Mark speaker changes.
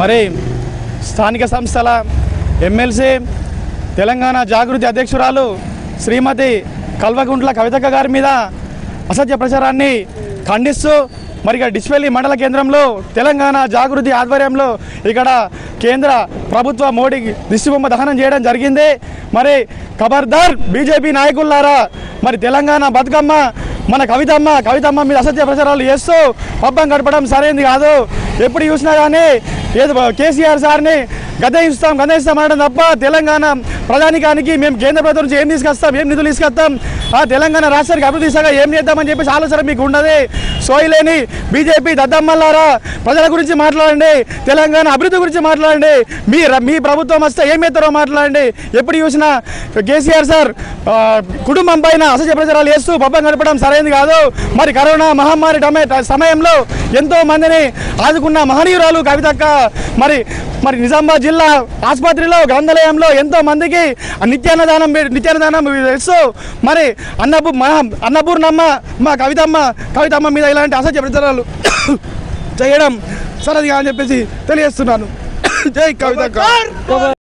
Speaker 1: మరి స్థానిక సంస్థల ఎమ్మెల్సీ తెలంగాణ జాగృతి అధ్యక్షురాలు శ్రీమతి కల్వకుంట్ల కవితక్క గారి మీద అసత్య ప్రచారాన్ని ఖండిస్తూ మరి ఇక్కడ డిస్పెల్లి మండల కేంద్రంలో తెలంగాణ జాగృతి ఆధ్వర్యంలో ఇక్కడ కేంద్ర ప్రభుత్వ మోడీ దిష్టిబొమ్మ దహనం చేయడం జరిగింది మరి ఖబర్దార్ బీజేపీ నాయకులారా మరి తెలంగాణ బతుకమ్మ మన కవితమ్మ కవితమ్మ మీద అసత్య ప్రచారాలు చేస్తూ పబ్బం గడపడం సరైనది కాదు ఎప్పుడు చూసినా కానీ ఏదో కేసీఆర్ సార్ని గదయిస్తాం గదయిస్తాం అనడం తప్ప తెలంగాణ ప్రధానికానికి మేము కేంద్ర ప్రభుత్వం నుంచి ఏం తీసుకొస్తాం ఏం నిధులు తీసుకొస్తాం ఆ తెలంగాణ రాష్ట్రానికి అభివృద్ధి దిశగా ఏం చేద్దామని చెప్పేసి ఆలోచన మీకు ఉండదు సోయిలేని బీజేపీ దద్దమ్మల్లారా ప్రజల గురించి మాట్లాడండి తెలంగాణ అభివృద్ధి గురించి మాట్లాడండి మీ ర- మీ ప్రభుత్వం వస్తే ఏం చేస్తారో మాట్లాడండి ఎప్పుడు చూసినా కేసీఆర్ సార్ ఆ, కుటుంబం పైన అసత్య ప్రచారాలు చేస్తూ పబ్బం గడపడం సరైనది కాదు మరి కరోనా మహమ్మారి టమే సమయంలో ఎంతో మందిని ఆదుకున్న మహనీయురాలు కవితక్క మరి మరి నిజామాబాద్ జిల్లా ఆసుపత్రిలో గ్రంథాలయంలో ఎంతో మందికి నిత్యాన్నదానం పె- నిత్యాన్నదానం ఇస్తూ మరి అన్నపూ మా అన్నపూర్ణమ్మ మా కవితమ్మ కవితమ్మ మీద ఇలాంటి అసత్య ప్రచారాలు చేయడం సరదిగా అని చెప్పేసి తెలియజేస్తున్నాను జై కవితక్క